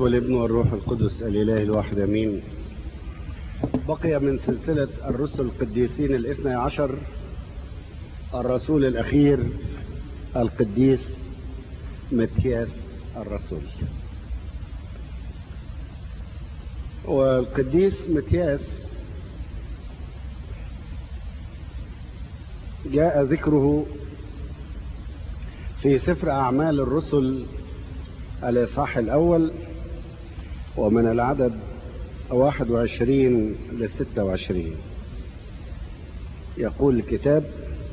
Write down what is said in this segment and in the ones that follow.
والابن والروح القدس الإله الواحد أمين بقي من سلسلة الرسل القديسين الاثنى عشر الرسول الأخير القديس متياس الرسول والقديس متياس جاء ذكره في سفر أعمال الرسل الإصحاح الأول ومن العدد واحد وعشرين لستة وعشرين يقول الكتاب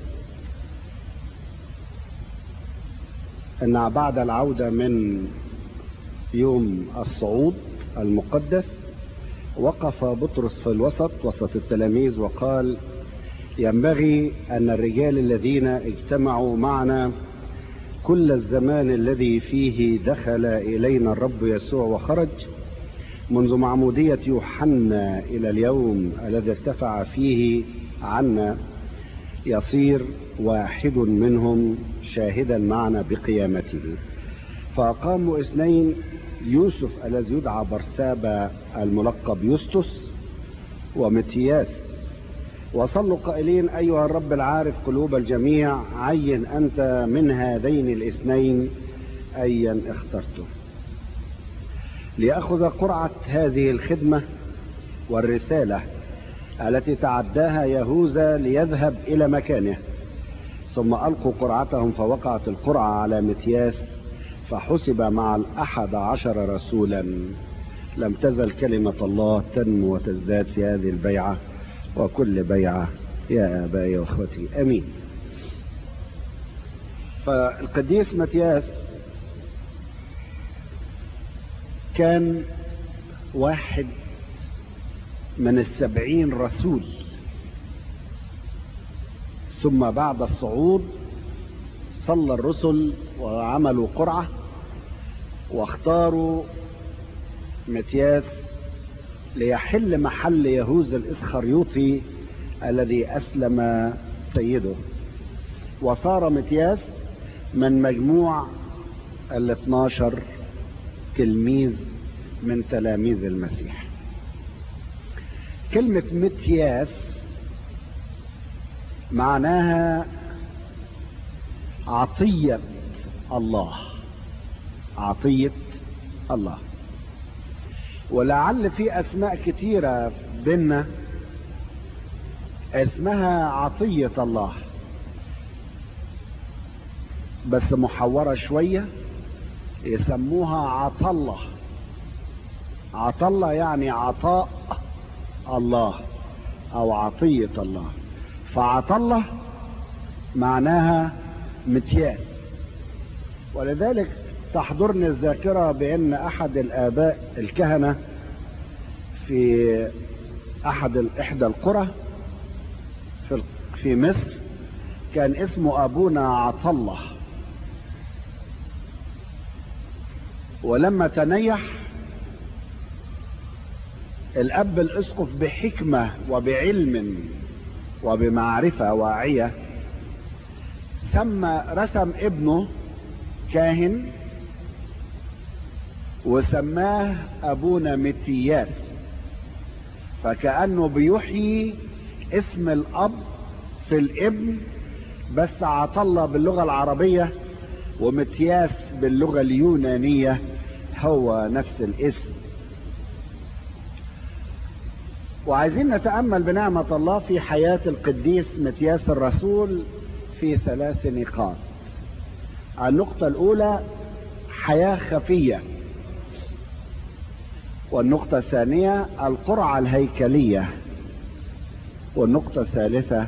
أن بعد العودة من يوم الصعود المقدس وقف بطرس في الوسط وسط التلاميذ وقال ينبغي أن الرجال الذين اجتمعوا معنا كل الزمان الذي فيه دخل إلينا الرب يسوع وخرج منذ معمودية يوحنا إلى اليوم الذي ارتفع فيه عنا يصير واحد منهم شاهدا معنا بقيامته فأقاموا اثنين يوسف الذي يدعى برسابة الملقب يوستس ومتياس وصلوا قائلين أيها الرب العارف قلوب الجميع عين أنت من هذين الاثنين أيا اخترته ليأخذ قرعة هذه الخدمة والرسالة التي تعداها يهوذا ليذهب إلى مكانه ثم ألقوا قرعتهم فوقعت القرعة على متياس فحسب مع الأحد عشر رسولا لم تزل كلمة الله تنمو وتزداد في هذه البيعة وكل بيعة يا آبائي وأخوتي أمين فالقديس متياس كان واحد من السبعين رسول ثم بعد الصعود صلى الرسل وعملوا قرعة واختاروا متياس ليحل محل يهوذا الإسخريوطي الذي أسلم سيده وصار متياس من مجموع ال 12 تلميذ من تلاميذ المسيح كلمة متياس معناها عطية الله عطية الله ولعل في أسماء كتيرة بينا اسمها عطية الله بس محورة شوية يسموها عطلة عطلة يعني عطاء الله او عطية الله فعطلة معناها متياس ولذلك تحضرني الذاكرة بان احد الاباء الكهنة في احد احدى القرى في, في مصر كان اسمه ابونا عطله ولما تنيح الاب الاسقف بحكمه وبعلم وبمعرفه واعيه سمى رسم ابنه كاهن وسماه ابونا متياس فكانه بيحيي اسم الاب في الابن بس عطله باللغه العربيه ومتياس باللغة اليونانية هو نفس الاسم وعايزين نتأمل بنعمة الله في حياة القديس متياس الرسول في ثلاث نقاط النقطة الأولى حياة خفية والنقطة الثانية القرعة الهيكلية والنقطة الثالثة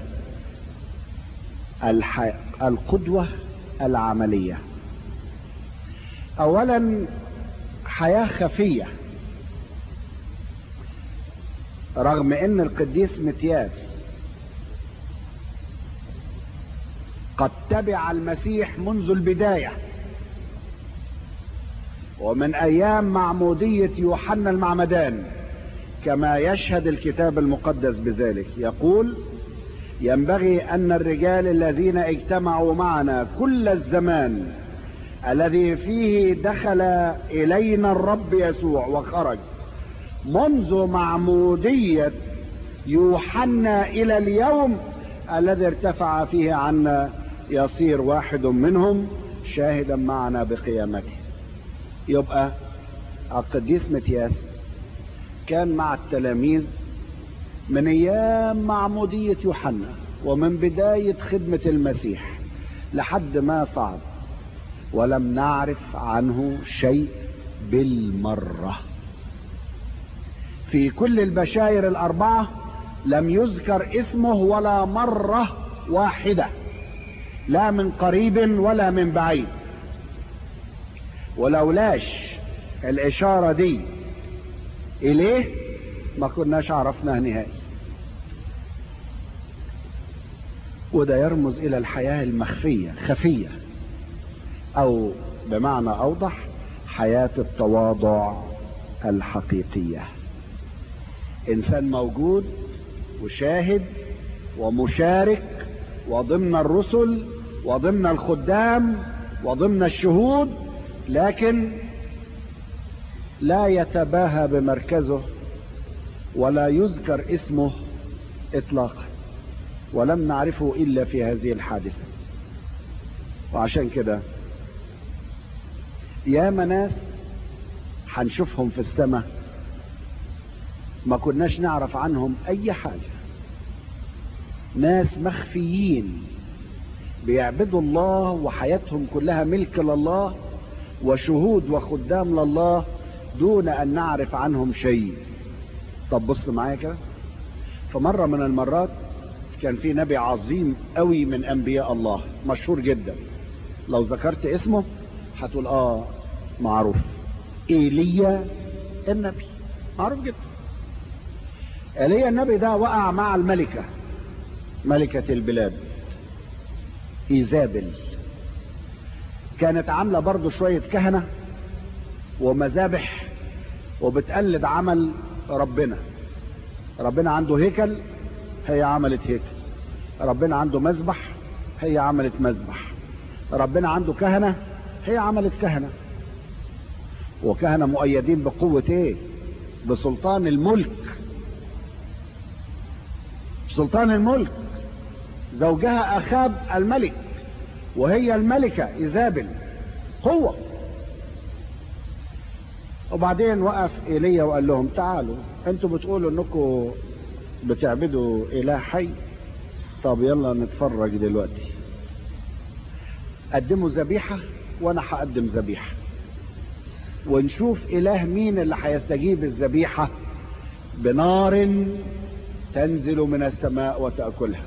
الح... القدوة العملية اولا حياة خفية رغم ان القديس متياس قد تبع المسيح منذ البداية ومن ايام معمودية يوحنا المعمدان كما يشهد الكتاب المقدس بذلك يقول ينبغي ان الرجال الذين اجتمعوا معنا كل الزمان الذي فيه دخل الينا الرب يسوع وخرج منذ معمودية يوحنا الى اليوم الذي ارتفع فيه عنا يصير واحد منهم شاهدا معنا بقيامته يبقى القديس متياس كان مع التلاميذ من ايام معمودية يوحنا ومن بداية خدمة المسيح لحد ما صعد ولم نعرف عنه شيء بالمرة في كل البشاير الأربعة لم يذكر اسمه ولا مرة واحدة لا من قريب ولا من بعيد ولولاش الإشارة دي إليه ما كناش عرفناه نهائي وده يرمز إلى الحياة المخفية خفية أو بمعنى أوضح حياة التواضع الحقيقية إنسان موجود وشاهد ومشارك وضمن الرسل وضمن الخدام وضمن الشهود لكن لا يتباهى بمركزه ولا يذكر اسمه اطلاقا ولم نعرفه الا في هذه الحادثه وعشان كده يا ناس هنشوفهم في السماء ما كناش نعرف عنهم اي حاجه ناس مخفيين بيعبدوا الله وحياتهم كلها ملك لله وشهود وخدام لله دون ان نعرف عنهم شيء طب بص معايا كده فمره من المرات كان في نبي عظيم قوي من انبياء الله مشهور جدا لو ذكرت اسمه هتقول اه معروف ايليا النبي معروف جدا ايليا النبي ده وقع مع الملكه ملكه البلاد ايزابل كانت عامله برضو شويه كهنه ومذابح وبتقلد عمل ربنا ربنا عنده هيكل هي عملت هيكل ربنا عنده مذبح هي عملت مذبح ربنا عنده كهنه هي عملت كهنه وكهنه مؤيدين بقوه ايه بسلطان الملك سلطان الملك زوجها اخاب الملك وهي الملكه ايزابل قوه وبعدين وقف ايليا وقال لهم تعالوا انتوا بتقولوا انكم بتعبدوا اله حي طب يلا نتفرج دلوقتي قدموا ذبيحه وانا هقدم ذبيحه ونشوف اله مين اللي هيستجيب الذبيحه بنار تنزل من السماء وتاكلها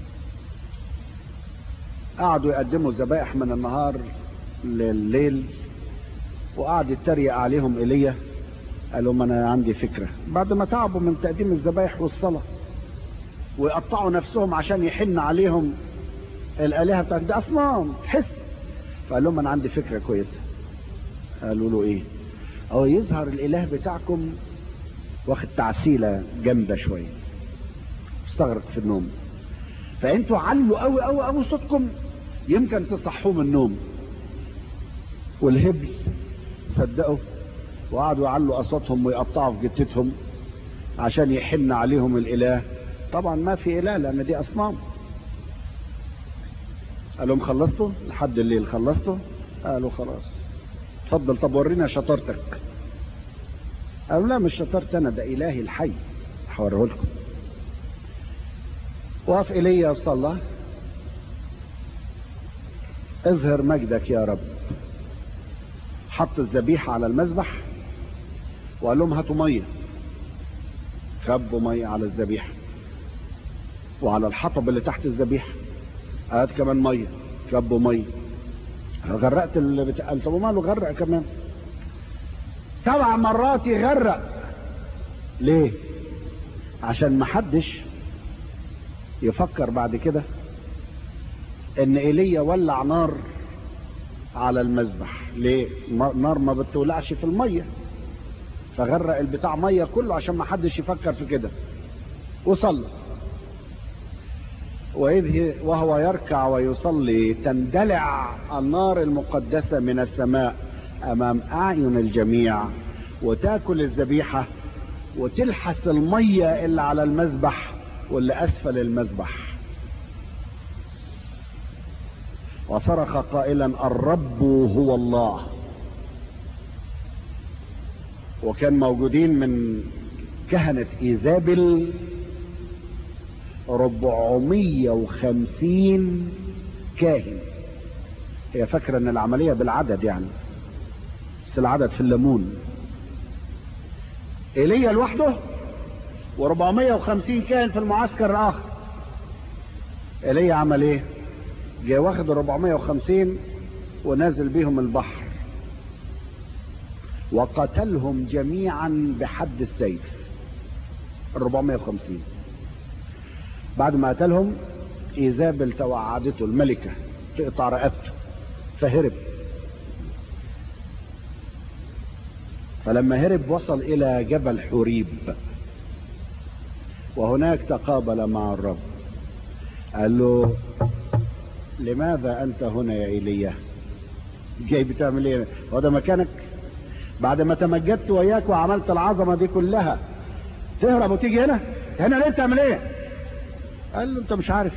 قعدوا يقدموا الذبائح من النهار لليل وقعد يتريق عليهم ايليا قال لهم انا عندي فكره بعد ما تعبوا من تقديم الذبائح والصلاه ويقطعوا نفسهم عشان يحن عليهم الالهه بتاعت دي اصنام حس فقال لهم انا عندي فكره كويسه قالوا له ايه او يظهر الاله بتاعكم واخد تعسيله جامده شويه استغرق في النوم فانتوا علوا قوي قوي قوي صوتكم يمكن تصحوه من النوم والهبل صدقوا وقعدوا يعلوا اصواتهم ويقطعوا في جتتهم عشان يحن عليهم الاله طبعا ما في اله لان دي اصنام قال لهم خلصتوا لحد الليل خلصتوا قالوا خلاص اتفضل طب ورينا شطارتك قالوا لا مش شطارتي انا ده الهي الحي هوريه لكم وقف ايليا وصلى اظهر مجدك يا رب حط الذبيحه على المذبح وقال لهم هاتوا ميه خبوا ميه على الذبيحه وعلى الحطب اللي تحت الذبيحه هات كمان ميه كبوا ميه غرقت اللي بتاع طب وماله غرق كمان سبع مرات يغرق ليه عشان ما حدش يفكر بعد كده ان ايليا ولع نار على المذبح ليه نار ما بتولعش في الميه فغرق البتاع ميه كله عشان ما حدش يفكر في كده وصلى وإذ وهو يركع ويصلي تندلع النار المقدسة من السماء أمام أعين الجميع وتاكل الذبيحة وتلحس المية اللي على المذبح واللي أسفل المذبح وصرخ قائلا الرب هو الله وكان موجودين من كهنة إيزابل ربعمية وخمسين كاهن هي فاكرة ان العملية بالعدد يعني بس العدد في الليمون ايليا لوحده و450 كاهن في المعسكر الاخر ايليا عمل ايه جاي واخد ال 450 ونازل بيهم البحر وقتلهم جميعا بحد السيف ال 450 بعد ما قتلهم ايزابل توعدته الملكه تقطع رقبته فهرب فلما هرب وصل الى جبل حوريب وهناك تقابل مع الرب قال له لماذا انت هنا يا ايليا جاي بتعمل ايه هو ده مكانك بعد ما تمجدت وياك وعملت العظمه دي كلها تهرب وتيجي هنا هنا ليه تعمل ايه قال له انت مش عارف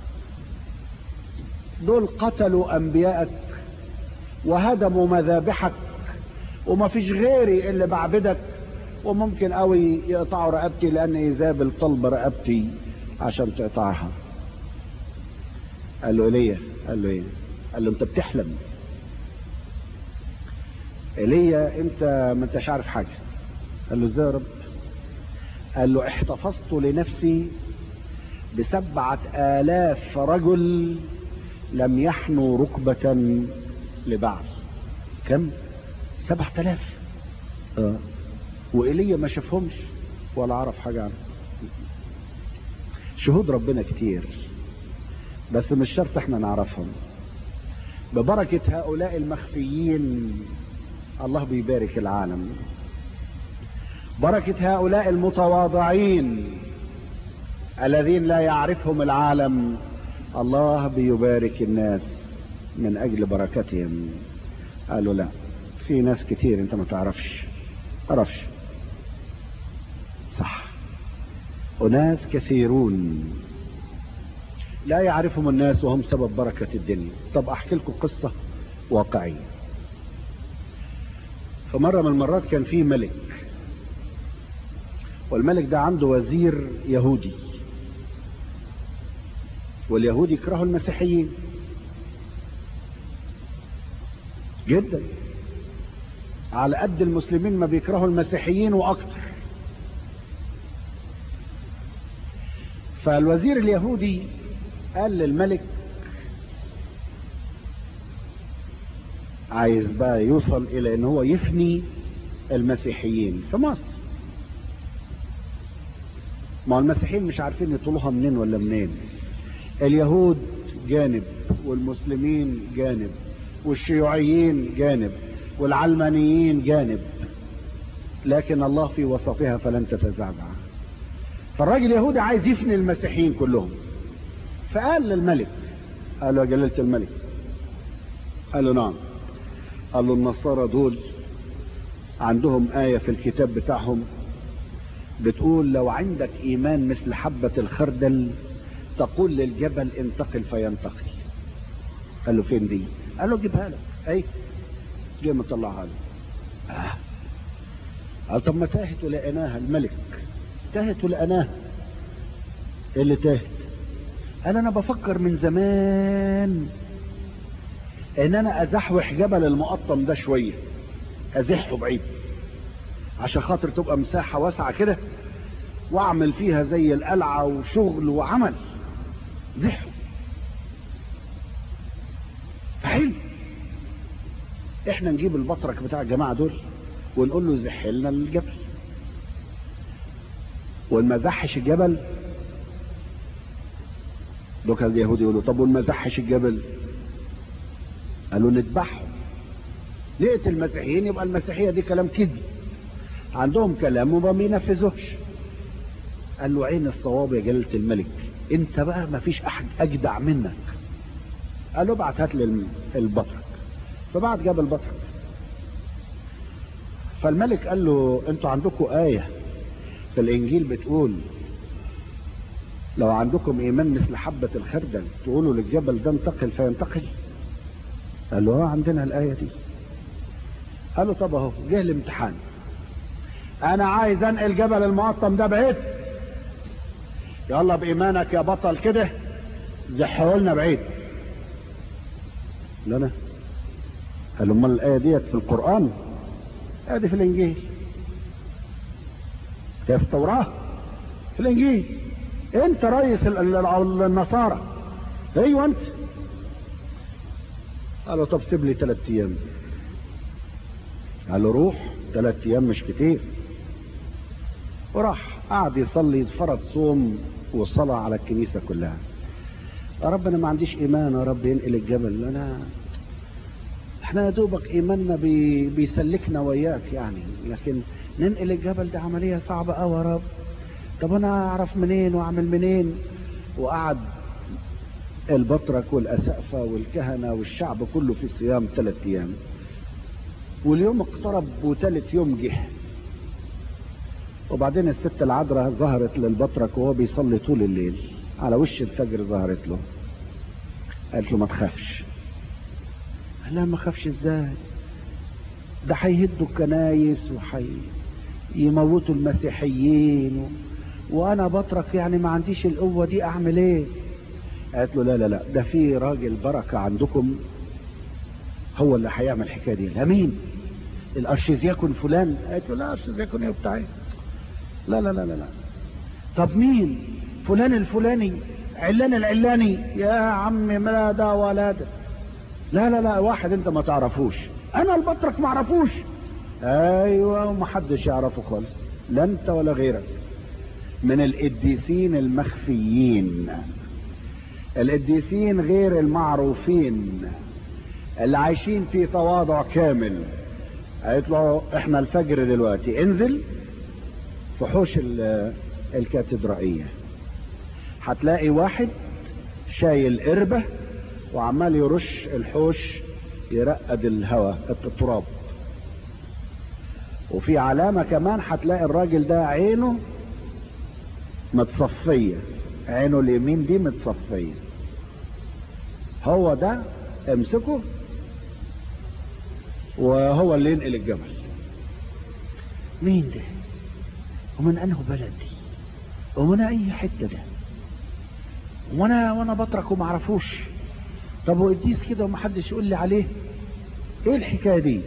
دول قتلوا انبيائك وهدموا مذابحك وما فيش غيري اللي بعبدك وممكن قوي يقطعوا رقبتي لان ايزابل طلب رقبتي عشان تقطعها قال له ايليا قال له ايه قال له انت بتحلم ايليا انت ما انتش عارف حاجه قال له ازاي يا رب قال له احتفظت لنفسي بسبعة آلاف رجل لم يحنوا ركبة لبعض كم سبعة آلاف آه. وإيليا ما شافهمش ولا عرف حاجة عنهم شهود ربنا كتير بس مش شرط احنا نعرفهم ببركة هؤلاء المخفيين الله بيبارك العالم بركة هؤلاء المتواضعين الذين لا يعرفهم العالم الله بيبارك الناس من اجل بركتهم قالوا لا في ناس كتير انت ما تعرفش تعرفش صح وناس كثيرون لا يعرفهم الناس وهم سبب بركة الدنيا طب احكي لكم قصة واقعية فمرة من المرات كان في ملك والملك ده عنده وزير يهودي واليهود يكرهوا المسيحيين جدا على قد المسلمين ما بيكرهوا المسيحيين واكتر فالوزير اليهودي قال للملك عايز بقى يوصل الى ان هو يفني المسيحيين في مصر ما المسيحيين مش عارفين يطولوها منين ولا منين اليهود جانب والمسلمين جانب والشيوعيين جانب والعلمانيين جانب لكن الله في وسطها فلن تتزعزع فالراجل اليهودي عايز يفني المسيحيين كلهم فقال للملك قال له يا جلالة الملك قال له نعم قال له النصارى دول عندهم آية في الكتاب بتاعهم بتقول لو عندك إيمان مثل حبة الخردل تقول للجبل انتقل فينتقل قال له فين دي قال له جيبها لك اي جه مطلعها له آه. قال طب ما تاهت ولقيناها الملك تاهت ولقيناها ايه اللي تاهت قال انا بفكر من زمان ان انا ازحوح جبل المقطم ده شويه ازحه بعيد عشان خاطر تبقى مساحه واسعه كده واعمل فيها زي القلعه وشغل وعمل زحه حلو احنا نجيب البطرك بتاع الجماعه دول ونقول له زح لنا الجبل وما زحش الجبل دول كان اليهود يقولوا طب وما زحش الجبل قالوا نذبحهم نقتل المسيحيين يبقى المسيحيه دي كلام كذب عندهم كلام وما بينفذوش قال له عين الصواب يا جلاله الملك انت بقى ما فيش احد اجدع منك قال له ابعت هات لي البطرك فبعت جاب البطرك فالملك قال له انتوا عندكم آية في الانجيل بتقول لو عندكم ايمان مثل حبة الخردل تقولوا للجبل ده انتقل فينتقل قال له اه عندنا الآية دي قال له طب اهو جه الامتحان انا عايز انقل جبل المقطم ده بعيد يلا بايمانك يا بطل كده زحه لنا بعيد لا انا قال له امال الايه ديت في القران ادي في الانجيل هي في التوراه في الانجيل انت رئيس النصارى ايوه انت قال له طب سيب لي ثلاث ايام قال له روح ثلاث ايام مش كتير وراح قعد يصلي فرض صوم وصلاة على الكنيسة كلها يا رب انا ما عنديش ايمان يا رب ينقل الجبل انا احنا يا دوبك ايماننا بي... بيسلكنا وياك يعني لكن ننقل الجبل ده عملية صعبة قوي يا رب طب انا اعرف منين واعمل منين وقعد البطرك والاسقفة والكهنة والشعب كله في صيام ثلاث ايام واليوم اقترب وثالث يوم جه وبعدين الست العذراء ظهرت للبطرك وهو بيصلي طول الليل على وش الفجر ظهرت له قالت له ما تخافش قال لها ما خافش ازاي ده هيهدوا الكنايس وحي يموتوا المسيحيين و... وانا بطرك يعني ما عنديش القوه دي اعمل ايه قالت له لا لا لا ده في راجل بركه عندكم هو اللي هيعمل الحكايه دي لا مين الارشيزياكون فلان قالت له لا ارشيزياكون ايه بتاعي لا لا لا لا لا طب مين فلان الفلاني علان العلاني يا عم ما ده ولا ده لا لا لا واحد انت ما تعرفوش انا البطرك ما اعرفوش ايوه ومحدش يعرفه خالص لا انت ولا غيرك من القديسين المخفيين القديسين غير المعروفين اللي عايشين في تواضع كامل قالت له احنا الفجر دلوقتي انزل في حوش الكاتدرائية هتلاقي واحد شايل قربة وعمال يرش الحوش يرقد الهواء التراب وفي علامة كمان هتلاقي الراجل ده عينه متصفية عينه اليمين دي متصفية هو ده امسكه وهو اللي ينقل الجبل مين ده ومن انه بلد دي ومن اي حته ده وانا وانا بترك وما اعرفوش طب وقديس كده ومحدش يقول لي عليه ايه الحكايه دي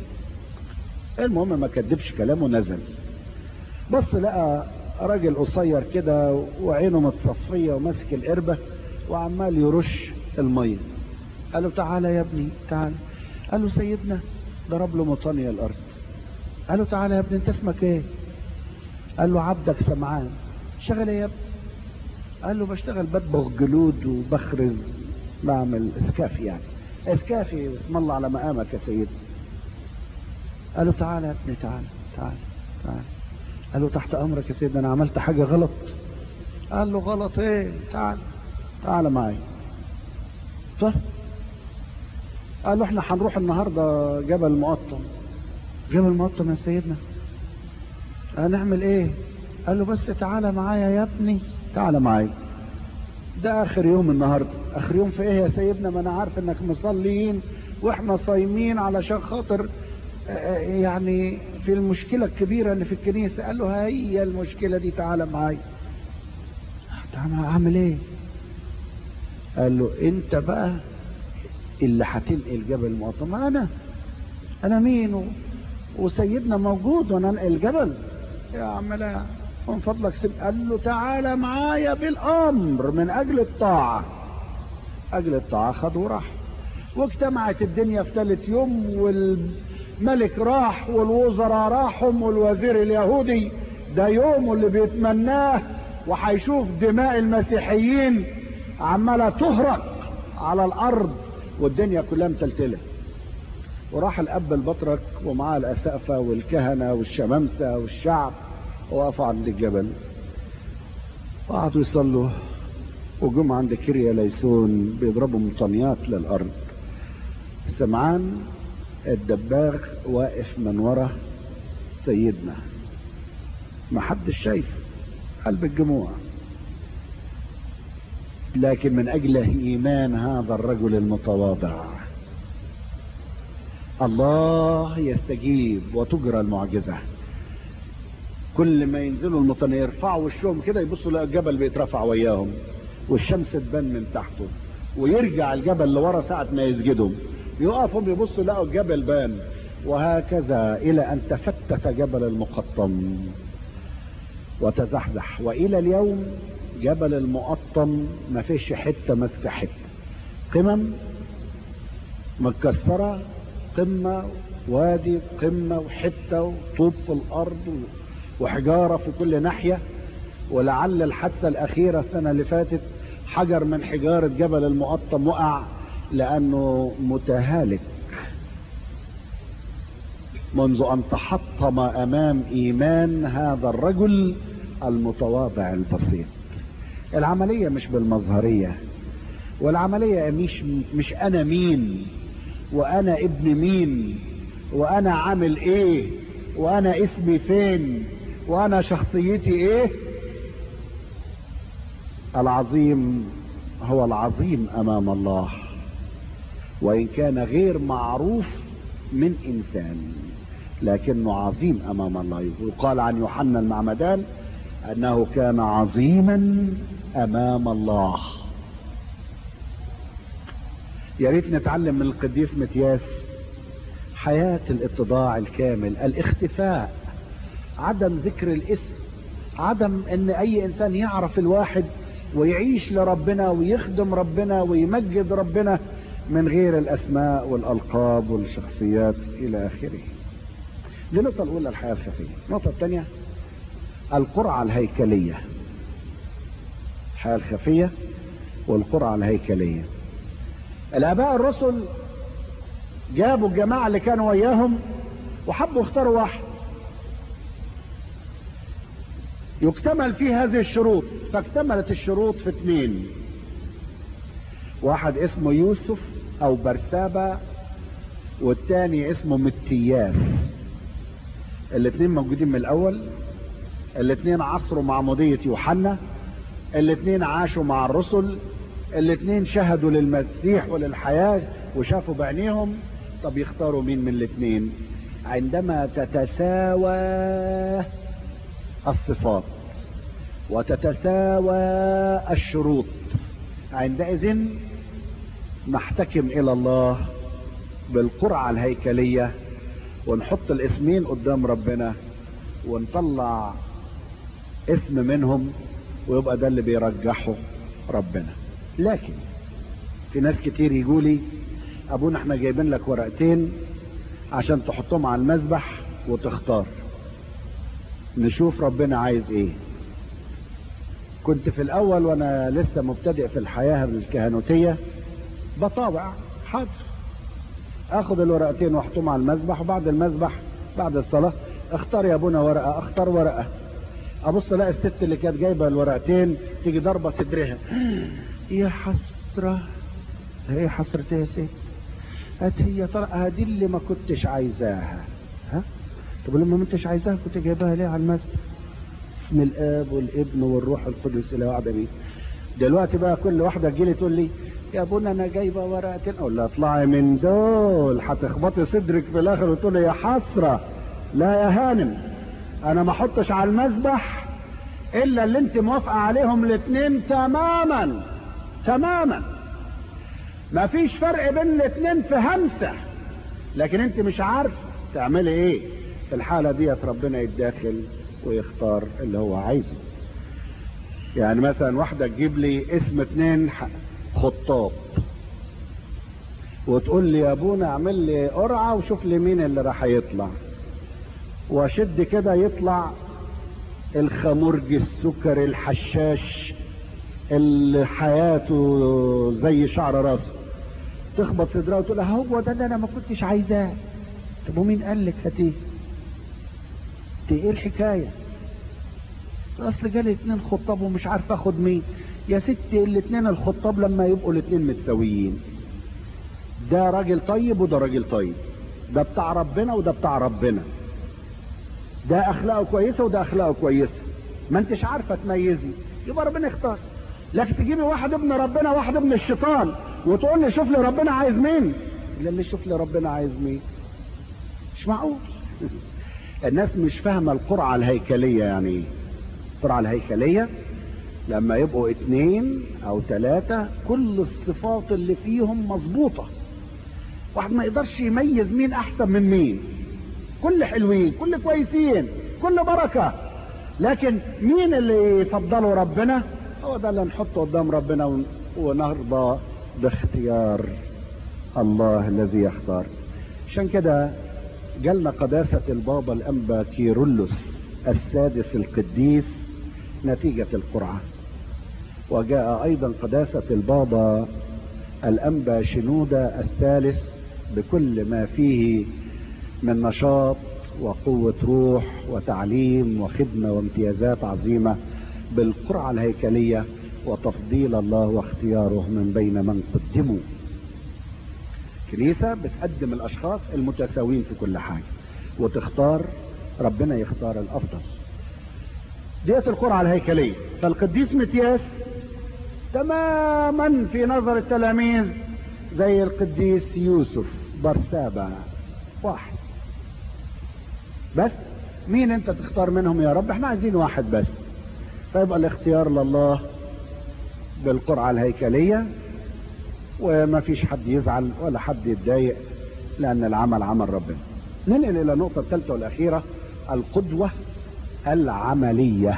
المهم ما كدبش كلامه نزل بص لقى راجل قصير كده وعينه متصفيه وماسك القربه وعمال يرش الميه قال له تعالى يا ابني تعالى قال له سيدنا ضرب له مطانية الارض قال له تعالى يا ابني انت اسمك ايه قال له عبدك سمعان شغل ايه يا ابني قال له بشتغل بدبغ جلود وبخرز بعمل اسكافي يعني اسكافي بسم الله على مقامك يا سيدي قال له تعالى يا ابني تعالى تعالى تعالى قال له تحت امرك يا سيدي انا عملت حاجه غلط قال له غلط ايه تعال تعال معايا طيب قال له احنا هنروح النهارده جبل مقطم جبل مقطم يا سيدنا هنعمل ايه قال له بس تعالى معايا يا ابني تعالى معايا ده اخر يوم النهارده اخر يوم في ايه يا سيدنا ما انا عارف انك مصليين واحنا صايمين علشان خاطر يعني في المشكلة الكبيرة اللي في الكنيسة قال له هي المشكلة دي تعالى معايا تعالى اعمل ايه قال له انت بقى اللي هتنقل جبل المقطم انا انا مين و... وسيدنا موجود وانا انقل جبل يا عم لا من فضلك سيب قال له تعالى معايا بالامر من اجل الطاعة اجل الطاعة خد وراح واجتمعت الدنيا في ثالث يوم والملك راح والوزراء راحهم والوزير اليهودي ده يوم اللي بيتمناه وهيشوف دماء المسيحيين عمالة تهرق على الارض والدنيا كلها متلتلة وراح الاب البطرك ومعاه الاسقفة والكهنة والشمامسة والشعب وقفوا عند الجبل وقعدوا يصلوا وجم عند كيريا ليسون بيضربوا مطنيات للارض سمعان الدباغ واقف من ورا سيدنا ما حدش شايف قلب الجموع لكن من اجل ايمان هذا الرجل المتواضع الله يستجيب وتجرى المعجزه كل ما ينزلوا المطنية يرفعوا وشهم كده يبصوا لقى الجبل بيترفع وياهم والشمس تبان من تحته ويرجع الجبل لورا ساعة ما يسجدوا يقفوا يبصوا لقوا الجبل بان وهكذا إلى أن تفتت جبل المقطم وتزحزح وإلى اليوم جبل المقطم ما فيش حتة ماسكة حتة قمم متكسرة قمة وادي قمة وحتة وطوب في الأرض وحجارة في كل ناحية ولعل الحادثة الأخيرة السنة اللي فاتت حجر من حجارة جبل المقطم وقع لأنه متهالك منذ أن تحطم أمام إيمان هذا الرجل المتواضع البسيط العملية مش بالمظهرية والعملية مش مش أنا مين وأنا ابن مين وأنا عامل إيه وأنا اسمي فين وأنا شخصيتي إيه العظيم هو العظيم أمام الله وإن كان غير معروف من إنسان لكنه عظيم أمام الله يقال عن يوحنا المعمدان أنه كان عظيما أمام الله يا ريت نتعلم من القديس متياس حياة الاتضاع الكامل الاختفاء عدم ذكر الاسم عدم ان اي انسان يعرف الواحد ويعيش لربنا ويخدم ربنا ويمجد ربنا من غير الاسماء والالقاب والشخصيات الى اخره دي النقطة الأولى الحياة الخفية النقطة الثانية القرعة الهيكلية الحياة الخفية والقرعة الهيكلية الآباء الرسل جابوا الجماعة اللي كانوا وياهم وحبوا يختاروا واحد يكتمل فيه هذه الشروط فاكتملت الشروط في اثنين واحد اسمه يوسف او برسابة والتاني اسمه متياس الاثنين موجودين من الاول الاثنين عصروا معمودية يوحنا الاثنين عاشوا مع الرسل الاثنين شهدوا للمسيح وللحياة وشافوا بعينيهم طب يختاروا مين من الاثنين عندما تتساوى الصفات وتتساوى الشروط عندئذ نحتكم الى الله بالقرعة الهيكلية ونحط الاسمين قدام ربنا ونطلع اسم منهم ويبقى ده اللي بيرجحه ربنا لكن في ناس كتير يقولي ابونا احنا جايبين لك ورقتين عشان تحطهم على المذبح وتختار نشوف ربنا عايز ايه كنت في الاول وانا لسه مبتدئ في الحياة الكهنوتية بطاوع حاضر اخد الورقتين واحطهم على المذبح وبعد المذبح بعد الصلاة اختار يا ابونا ورقة اختار ورقة ابص الاقي الست اللي كانت جايبة الورقتين تيجي ضربة صدرها يا حسرة ايه حسرة يا ست هات هي طرقها دي اللي ما كنتش عايزاها ها طب لما ما انتش عايزاها كنت جايباها ليه على المسجد اسم الاب والابن والروح القدس الى واحده بيه دلوقتي بقى كل واحده تجيلي تقول لي يا ابونا انا جايبه ورقتين اقول لها اطلعي من دول هتخبطي صدرك في الاخر وتقولي يا حسره لا يا هانم انا ما احطش على المذبح الا اللي انت موافقه عليهم الاثنين تماما تماما ما فيش فرق بين الاثنين في همسه لكن انت مش عارفه تعملي ايه في الحاله ديت ربنا يتداخل ويختار اللي هو عايزه يعني مثلا واحده تجيب لي اسم اتنين خطاب وتقول لي يا ابونا اعمل لي قرعه وشوف لي مين اللي راح يطلع واشد كده يطلع الخمرج السكر الحشاش اللي حياته زي شعر راسه تخبط صدرها وتقول هو ده اللي انا ما كنتش عايزاه طب ومين قال لك هاتيه ايه الحكايه اصل جالي اتنين خطاب ومش عارف اخد مين يا ستي الاثنين الخطاب لما يبقوا الاثنين متساويين ده راجل طيب وده راجل طيب ده بتاع ربنا وده بتاع ربنا ده اخلاقه كويسه وده اخلاقه كويسه ما انتش عارفه تميزي يبقى ربنا يختار لكن تجيبي واحد ابن ربنا واحد ابن الشيطان وتقول لي شوف لي ربنا عايز مين لا اللي شوف لي ربنا عايز مين مش معقول الناس مش فاهمه القرعه الهيكليه يعني ايه القرعه الهيكليه لما يبقوا اتنين او تلاتة كل الصفات اللي فيهم مظبوطة واحد ما يقدرش يميز مين احسن من مين كل حلوين كل كويسين كل بركة لكن مين اللي يفضلوا ربنا هو ده اللي نحطه قدام ربنا ونرضى باختيار الله الذي يختار عشان كده جالنا قداسة البابا الأنبا كيرلس السادس القديس نتيجة القرعة وجاء أيضا قداسة البابا الأنبا شنودة الثالث بكل ما فيه من نشاط وقوة روح وتعليم وخدمة وامتيازات عظيمة بالقرعة الهيكلية وتفضيل الله واختياره من بين من قدموا كنيسة بتقدم الأشخاص المتساويين في كل حاجة وتختار ربنا يختار الأفضل ديت القرعة الهيكلية فالقديس متياس تماما في نظر التلاميذ زي القديس يوسف برسابة واحد بس مين انت تختار منهم يا رب احنا عايزين واحد بس فيبقى الاختيار لله بالقرعة الهيكلية وما فيش حد يزعل ولا حد يتضايق لان العمل عمل ربنا ننقل الى النقطة الثالثة والاخيرة القدوة العملية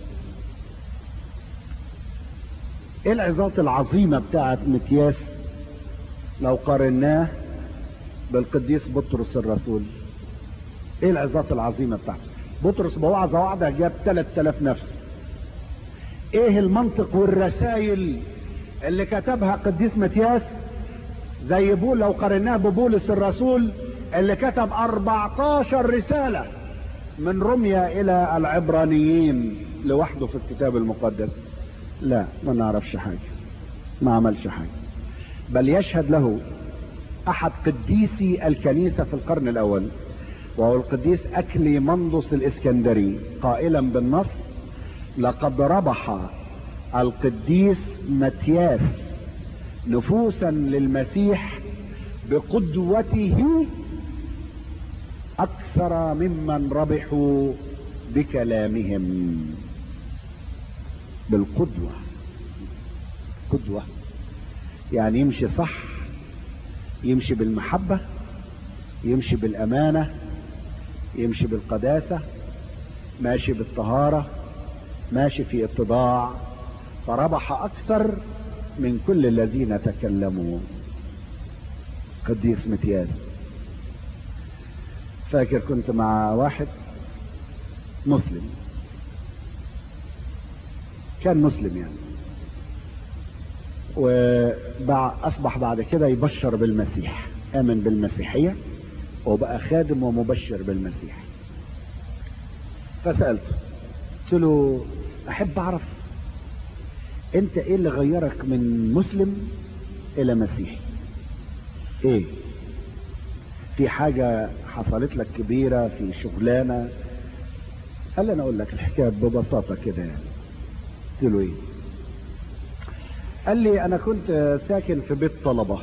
ايه العظات العظيمة بتاعت مكياس لو قارناه بالقديس بطرس الرسول ايه العظات العظيمة بتاعته بطرس بوعظة واحدة جاب 3000 نفس ايه المنطق والرسائل اللي كتبها قديس متياس زي بول لو قارناه ببولس الرسول اللي كتب 14 رسالة من رمية الى العبرانيين لوحده في الكتاب المقدس لا ما نعرفش حاجة ما عملش حاجة بل يشهد له احد قديسي الكنيسة في القرن الاول وهو القديس اكلي منضس الاسكندري قائلا بالنص لقد ربح القديس متياس نفوسا للمسيح بقدوته اكثر ممن ربحوا بكلامهم بالقدوة قدوة يعني يمشي صح يمشي بالمحبة يمشي بالأمانة يمشي بالقداسة ماشي بالطهارة ماشي في اتضاع فربح أكثر من كل الذين تكلموا قديس متياز فاكر كنت مع واحد مسلم كان مسلم يعني وأصبح بعد كده يبشر بالمسيح آمن بالمسيحية وبقى خادم ومبشر بالمسيح فسألته قلت له أحب أعرف أنت إيه اللي غيرك من مسلم إلى مسيحي إيه في حاجة حصلت لك كبيرة في شغلانة قال لي أنا أقول لك الحكاية ببساطة كده يعني قلت له ايه قال لي انا كنت ساكن في بيت طلبة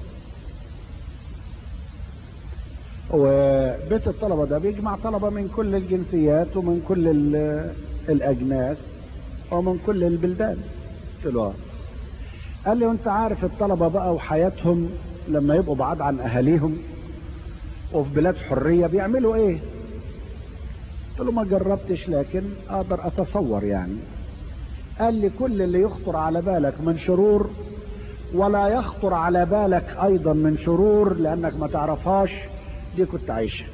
وبيت الطلبة ده بيجمع طلبة من كل الجنسيات ومن كل الاجناس ومن كل البلدان قلت له قال لي وانت عارف الطلبة بقى وحياتهم لما يبقوا بعاد عن اهاليهم وفي بلاد حرية بيعملوا ايه قلت له ما جربتش لكن اقدر اتصور يعني قال لي كل اللي يخطر على بالك من شرور ولا يخطر على بالك ايضا من شرور لانك ما تعرفهاش دي كنت عايشها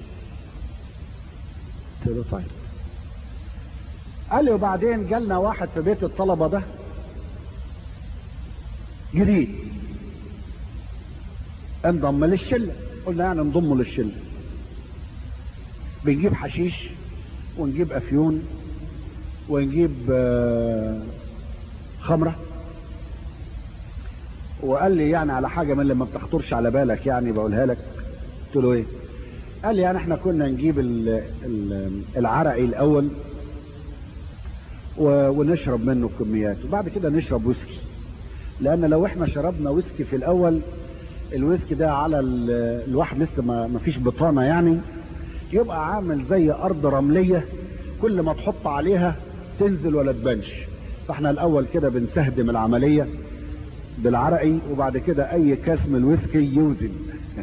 قلت له طيب قال لي وبعدين جالنا واحد في بيت الطلبة ده جديد انضم للشلة قلنا يعني انضموا للشلة بنجيب حشيش ونجيب افيون ونجيب خمرة وقال لي يعني على حاجة من اللي ما بتخطرش على بالك يعني بقولها لك قلت له ايه قال لي يعني احنا كنا نجيب ال ال العرقي الاول و- ونشرب منه كميات وبعد كده نشرب ويسكي لان لو احنا شربنا ويسكي في الاول الويسكي ده على ال- الواحد لسه ما ما فيش بطانه يعني يبقى عامل زي ارض رمليه كل ما تحط عليها تنزل ولا تبانش فاحنا الاول كده بنستهدم العمليه بالعرقي وبعد كده اي كاس من الويسكي يوزن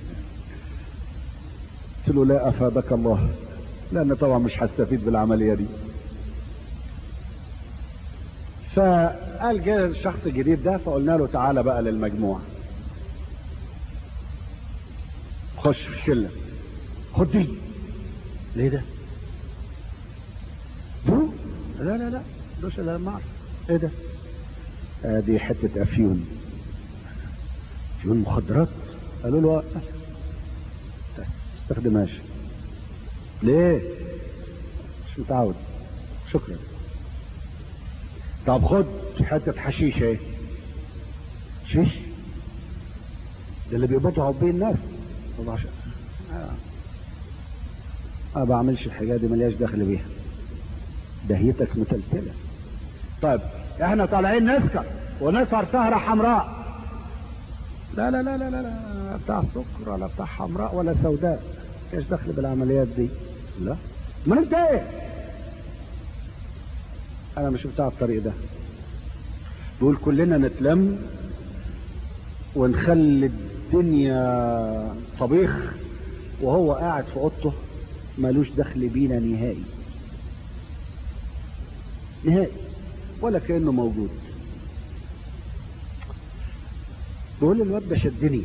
قلت له لا افادك الله لان طبعا مش هستفيد بالعمليه دي فقال جه الشخص الجديد ده فقلنا له تعالى بقى للمجموعه خش في الشله خد دي ليه ده دو لا لا لا دوش لا ما اعرف ايه ده آه دي حته افيون افيون مخدرات قالوا له آه. ما استخدمهاش ليه مش متعود شكرا طب خد حته حشيش اهي شيش ده اللي بيقبضوا عقبين الناس والله عشان آه. ما بعملش الحاجه دي ملياش دخل بيها دهيتك متلتله طيب احنا طالعين نسكر ونسهر سهره حمراء لا لا لا لا لا, لا. بتاع سكر ولا بتاع حمراء ولا سوداء ايش دخل بالعمليات دي لا ما انت ايه انا مش بتاع الطريق ده بيقول كلنا نتلم ونخلي الدنيا طبيخ وهو قاعد في اوضته ملوش دخل بينا نهائي نهائي ولا كانه موجود بيقول الواد ده شدني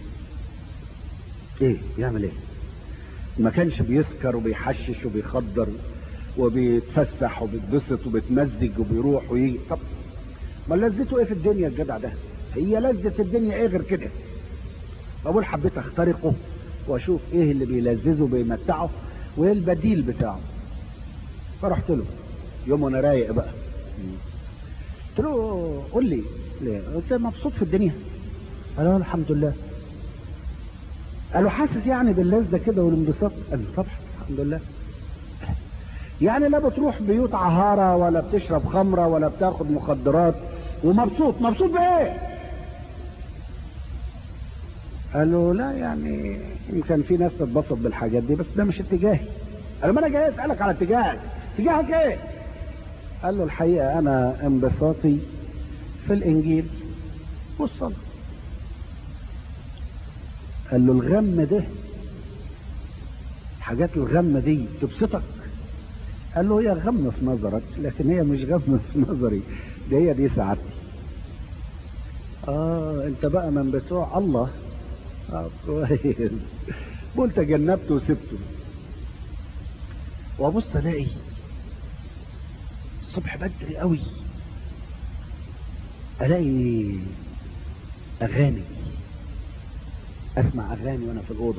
ايه يعمل ايه ما كانش بيسكر وبيحشش وبيخدر وبيتفسح وبيتبسط وبيتمزج وبيروح ويجي طب ما لذته ايه في الدنيا الجدع ده هي لذة الدنيا ايه غير كده بقول حبيت اخترقه واشوف ايه اللي بيلذذه وبيمتعه وايه البديل بتاعه فرحت له يوم وانا رايق بقى قلت له قول لي ليه قلت له مبسوط في الدنيا قال له الحمد لله قالوا حاسس يعني باللذة كده والانبساط قال له طبعا الحمد لله يعني لا بتروح بيوت عهارة ولا بتشرب خمرة ولا بتاخد مخدرات ومبسوط مبسوط بايه قالوا لا يعني يمكن في ناس تتبسط بالحاجات دي بس ده مش اتجاهي قال ما انا جاي اسالك على اتجاهك اتجاهك ايه قال له الحقيقه انا انبساطي في الانجيل والصلاه قال له الغم ده حاجات الغم دي تبسطك قال له هي غم في نظرك لكن هي مش غم في نظري دي هي دي سعادتي اه انت بقى من بتوع الله اه كويس قلت تجنبته وسبته وابص الاقي الصبح بدري قوي الاقي اغاني اسمع اغاني وانا في الاوضه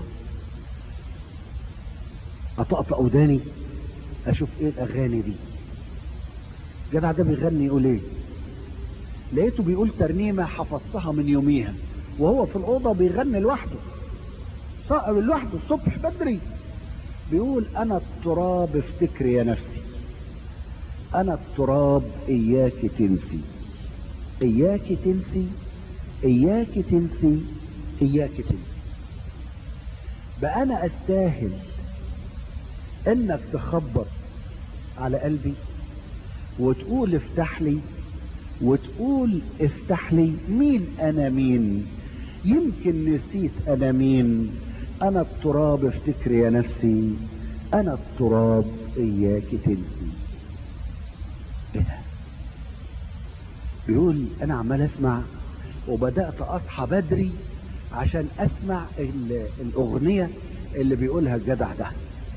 اطقطق وداني اشوف ايه الاغاني دي الجدع ده بيغني يقول ايه لقيته بيقول ترنيمه حفظتها من يوميها وهو في الاوضه بيغني لوحده ص- لوحده الصبح بدري بيقول انا التراب افتكر يا نفسي انا التراب اياك تنسي اياك تنسي اياك تنسي اياك تنسي بقى انا استاهل انك تخبط على قلبي وتقول افتح لي وتقول افتح لي مين انا مين يمكن نسيت انا مين انا التراب افتكر يا نفسي انا التراب اياك تنسي ايه ده بيقول انا عمال اسمع وبدات اصحى بدري عشان اسمع ال- الاغنيه اللي بيقولها الجدع ده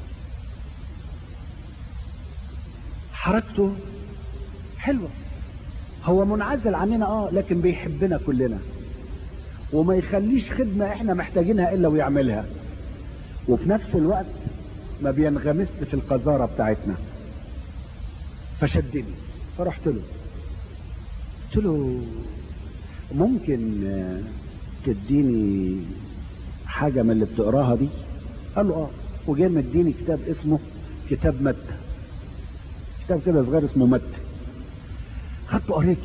حركته حلوه هو منعزل عننا اه لكن بيحبنا كلنا وما يخليش خدمه احنا محتاجينها الا ويعملها وفي نفس الوقت ما بينغمسش في القذاره بتاعتنا فشدني فرحت له قلت له ممكن آه، تديني حاجة من اللي بتقراها دي قال له اه وجاي مديني كتاب اسمه كتاب متى كتاب كده صغير اسمه متى خدته قريته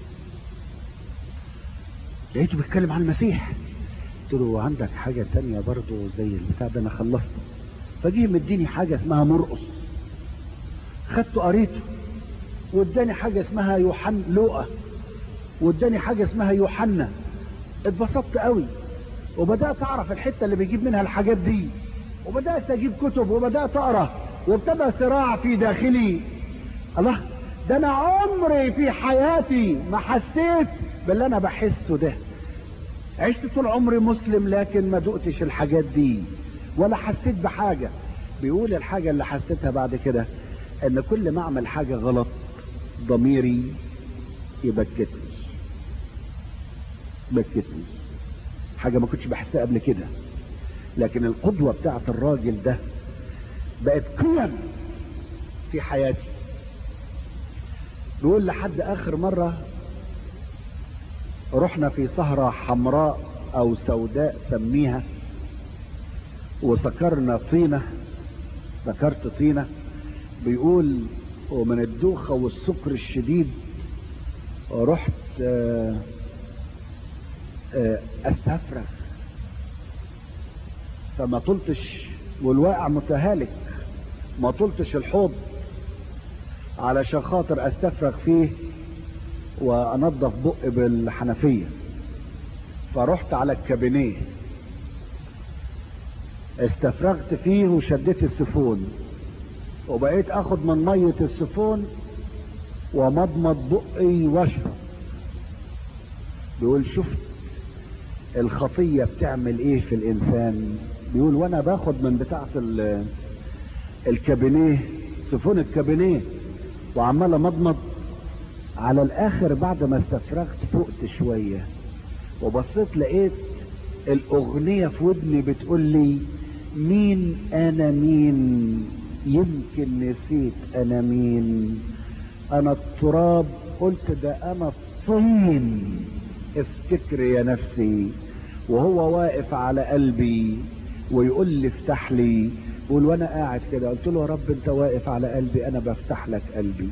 لقيته بيتكلم عن المسيح قلت له عندك حاجة تانية برضو زي البتاع ده انا خلصته فجيه مديني حاجة اسمها مرقص خدته قريته واداني حاجة اسمها يوحنا لوقا واداني حاجة اسمها يوحنا اتبسطت قوي وبدأت اعرف الحتة اللي بيجيب منها الحاجات دي وبدأت اجيب كتب وبدأت اقرا وابتدى صراع في داخلي الله ده انا عمري في حياتي ما حسيت باللي انا بحسه ده عشت طول عمري مسلم لكن ما دقتش الحاجات دي ولا حسيت بحاجة بيقول الحاجة اللي حسيتها بعد كده ان كل ما اعمل حاجة غلط ضميري يبكتني بكتني حاجة ما كنتش بحسها قبل كده لكن القدوة بتاعت الراجل ده بقت قيم في حياتي بيقول لحد اخر مرة رحنا في سهرة حمراء او سوداء سميها وسكرنا طينة سكرت طينة بيقول ومن الدوخة والسكر الشديد رحت آه، آه، استفرغ فما طلتش والواقع متهالك ما طلتش الحوض علشان خاطر استفرغ فيه وانضف بقي بالحنفية فرحت على الكابينيه استفرغت فيه وشديت السفون وبقيت اخد من مية السفون ومضمض بقي واشرب بيقول شفت الخطية بتعمل ايه في الانسان بيقول وانا باخد من بتاعة ال- الكابينيه سفون الكابينيه وعمال مضمض على الاخر بعد ما استفرغت فقت شوية وبصيت لقيت الاغنية في ودني بتقول لي مين انا مين يمكن نسيت انا مين انا التراب قلت ده انا الطين افتكر يا نفسي وهو واقف على قلبي ويقول لي افتح لي يقول وانا قاعد كده قلت له يا رب انت واقف على قلبي انا بفتح لك قلبي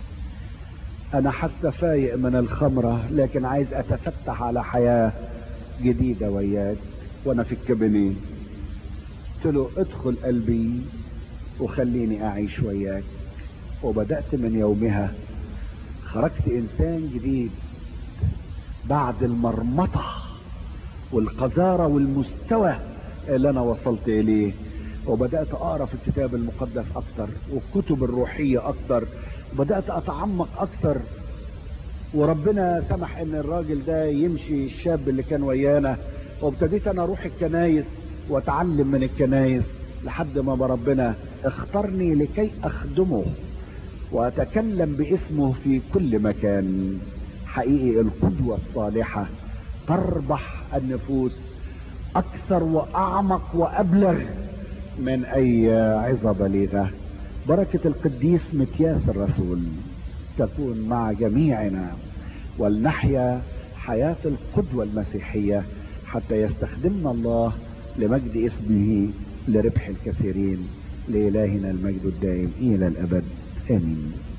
انا حتى فايق من الخمرة لكن عايز اتفتح على حياة جديدة وياك وانا في الكابينيه قلت له ادخل قلبي وخليني اعيش وياك وبدأت من يومها خرجت انسان جديد بعد المرمطة والقذارة والمستوى اللي انا وصلت اليه وبدأت اقرا في الكتاب المقدس اكتر والكتب الروحية اكتر وبدأت اتعمق اكتر وربنا سمح ان الراجل ده يمشي الشاب اللي كان ويانا وابتديت انا اروح الكنايس واتعلم من الكنايس لحد ما ربنا اختارني لكي اخدمه واتكلم باسمه في كل مكان حقيقي القدوة الصالحة تربح النفوس اكثر واعمق وابلغ من اي عظة بليغة بركة القديس متياس الرسول تكون مع جميعنا ولنحيا حياة القدوة المسيحية حتى يستخدمنا الله لمجد اسمه لربح الكثيرين لإلهنا المجد الدائم إلى الأبد آمين